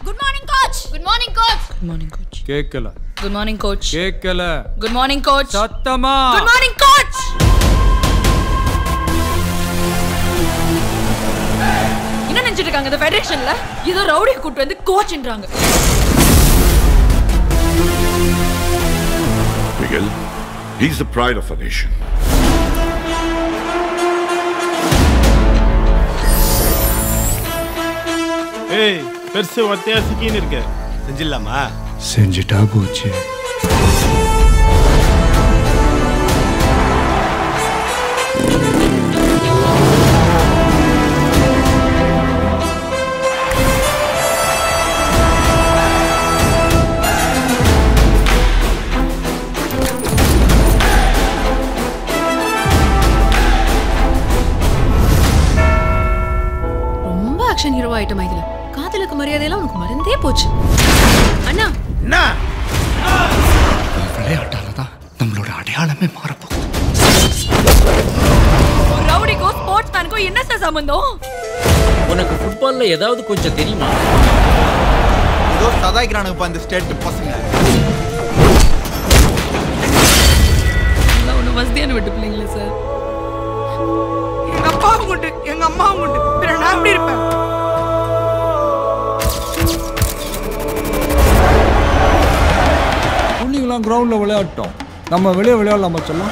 Good morning coach good morning coach good morning coach கேட்கல good morning coach கேட்கல good morning coach சத்தமா good morning coach என்ன நினைச்சிட்டு இருக்காங்க இந்த ஃபெடரேஷன்ல ஏதோ ரவுடியை கூட்டு வந்து கோச்ன்றாங்க Miguel, he's the pride of a nation. ஏய் பெருசு ஒத்தையா சிக்கின்னு இருக்க செஞ்சிடலாமா செஞ்சுட்டா போச்சு ரொம்ப ஆக்ஷன் ஹீரோ ஆயிட்ட மைதில காதலுக்கு மரியாதையெல்லாம் உனக்கு மறந்தே போச்சு அண்ணா என்ன விளையாட்டால தான் நம்மளோட அடையாளமே மாறப்போகுது ரவுடிக்கோ ஸ்போர்ட்ஸ் மேனுக்கோ என்ன சார் சம்பந்தம் உனக்கு ஃபுட்பால்ல ஏதாவது கொஞ்சம் தெரியுமா ஏதோ சதாய்க்கிறானுங்கப்பா இந்த ஸ்டேட் பசங்க நான் ஒன்றும் வசதியான விட்டு பிள்ளைங்களே சார் எங்க அப்பாவும் உண்டு எங்க அம்மாவும் உண்டு பிற நான் எப்படி இருப்பேன் புள்ளிங்களாம் கிரவுண்ட்ல விளையாட்டோம் நம்ம வெளியே விளையாடலாமா சொல்லலாம்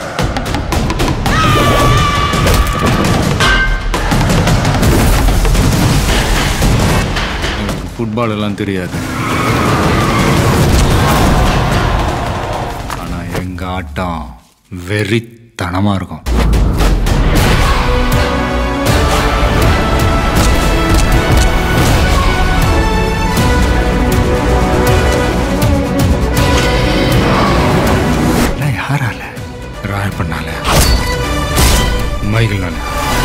எனக்கு ஃபுட்பால் எல்லாம் தெரியாது ஆனா எங்க ஆட்டம் வெறித்தனமா இருக்கும் எல்லாம் யாரால ராயப்பண்ணால மைகிள்னால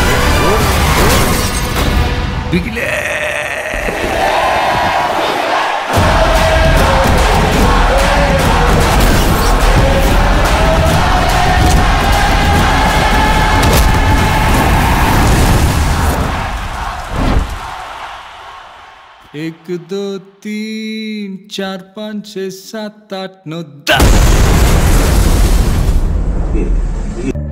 பிகிலே एक दो तीन चार पाँच छः सात आठ नौ दस